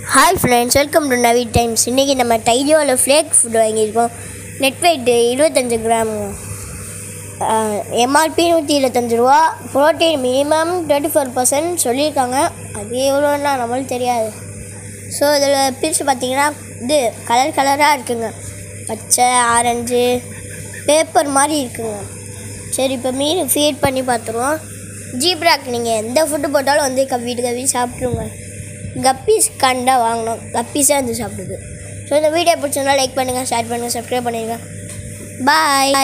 hi friends welcome to Navi times இன்றைக்கி நம்ம டைஜோவில் ஃப்ளேக் ஃபுட் வாங்கியிருக்கோம் நெட் வெயிட் இருபத்தஞ்சு கிராம் எம்ஆர்பி நூற்றி இருபத்தஞ்சு ரூபா protein minimum twenty four percent சொல்லியிருக்காங்க அது எவ்வளோன்னா நம்மளுக்கு தெரியாது ஸோ இதில் பிரித்து பார்த்தீங்கன்னா இது கலர் கலராக இருக்குங்க பச்சை ஆரஞ்சு பேப்பர் மாதிரி இருக்குங்க சரி இப்போ மீன் ஃபீட் பண்ணி பார்த்துருவோம் ஜீப்ராக்கு நீங்கள் எந்த ஃபுட்டு போட்டாலும் வந்து கவ்விட்டு கவ்வி சாப்பிட்ருங்க கப்பீஸ் கண்டா வாங்கினோம் கப்பீஸே வந்து சாப்பிடுது ஸோ இந்த வீடியோ பிடிச்சிருந்தா லைக் பண்ணுங்கள் ஷேர் பண்ணுங்கள் சப்ஸ்கிரைப் பண்ணிடுங்க பாய்